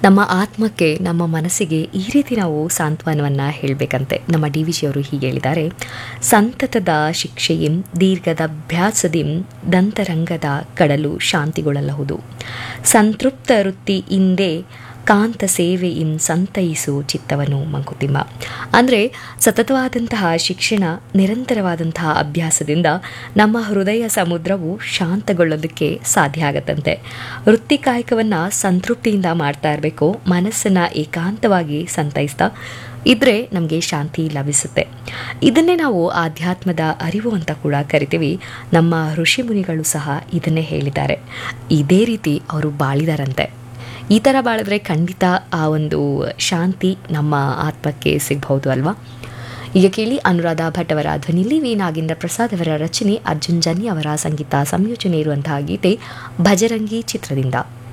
ನಮ್ಮ ಆತ್ಮಕ್ಕೆ ನಮ್ಮ ಮನಸ್ಸಿಗೆ ಈ ರೀತಿ ನಾವು ಸಾಂತ್ವನವನ್ನು ಹೇಳಬೇಕಂತೆ ನಮ್ಮ ಡಿ ವಿ ಜಿಯವರು ಹೀಗೆ ಹೇಳಿದ್ದಾರೆ ಸಂತತದ ಶಿಕ್ಷೆಯಿಂ ದೀರ್ಘದ ಅಭ್ಯಾಸದಿಂ ದಂತರಂಗದ ಕಡಲು ಶಾಂತಿಗೊಳ್ಳಲಹುದು ಸಂತೃಪ್ತ ವೃತ್ತಿ ಇಂದೇ ಕಾಂತ ಸೇವೆಯಿಂ ಸಂತೈಸು ಚಿತ್ತವನು ಮಂಕುತಿಮ್ಮ ಅಂದರೆ ಸತತವಾದಂತಹ ಶಿಕ್ಷಣ ನಿರಂತರವಾದಂತಹ ಅಭ್ಯಾಸದಿಂದ ನಮ್ಮ ಹೃದಯ ಸಮುದ್ರವು ಶಾಂತಗೊಳ್ಳೋದಕ್ಕೆ ಸಾಧ್ಯ ಆಗತ್ತಂತೆ ವೃತ್ತಿ ಕಾಯಕವನ್ನು ಸಂತೃಪ್ತಿಯಿಂದ ಮಾಡ್ತಾ ಇರಬೇಕು ಮನಸ್ಸನ್ನು ಏಕಾಂತವಾಗಿ ಸಂತೈಸ್ತಾ ಇದ್ರೆ ನಮಗೆ ಶಾಂತಿ ಲಭಿಸುತ್ತೆ ಇದನ್ನೇ ನಾವು ಆಧ್ಯಾತ್ಮದ ಅರಿವು ಅಂತ ಕೂಡ ಕರಿತೀವಿ ನಮ್ಮ ಋಷಿ ಮುನಿಗಳು ಸಹ ಇದನ್ನೇ ಹೇಳಿದ್ದಾರೆ ಇದೇ ರೀತಿ ಅವರು ಬಾಳಿದಾರಂತೆ ಈ ಥರ ಬಾಳಿದ್ರೆ ಖಂಡಿತ ಆ ಒಂದು ಶಾಂತಿ ನಮ್ಮ ಆತ್ಮಕ್ಕೆ ಸಿಗ್ಬಹುದು ಅಲ್ವಾ ಈಗ ಕೇಳಿ ಅನುರಾಧ ಭಟ್ ಅವರ ಧ್ವನಿಲಿ ವಿ ನಾಗೇಂದ್ರ ಪ್ರಸಾದ್ ಅವರ ರಚನೆ ಅರ್ಜುನ್ ಜನ್ಯ ಅವರ ಸಂಗೀತ ಸಂಯೋಜನೆ ಇರುವಂತಹ ಗೀತೆ ಭಜರಂಗಿ ಚಿತ್ರದಿಂದ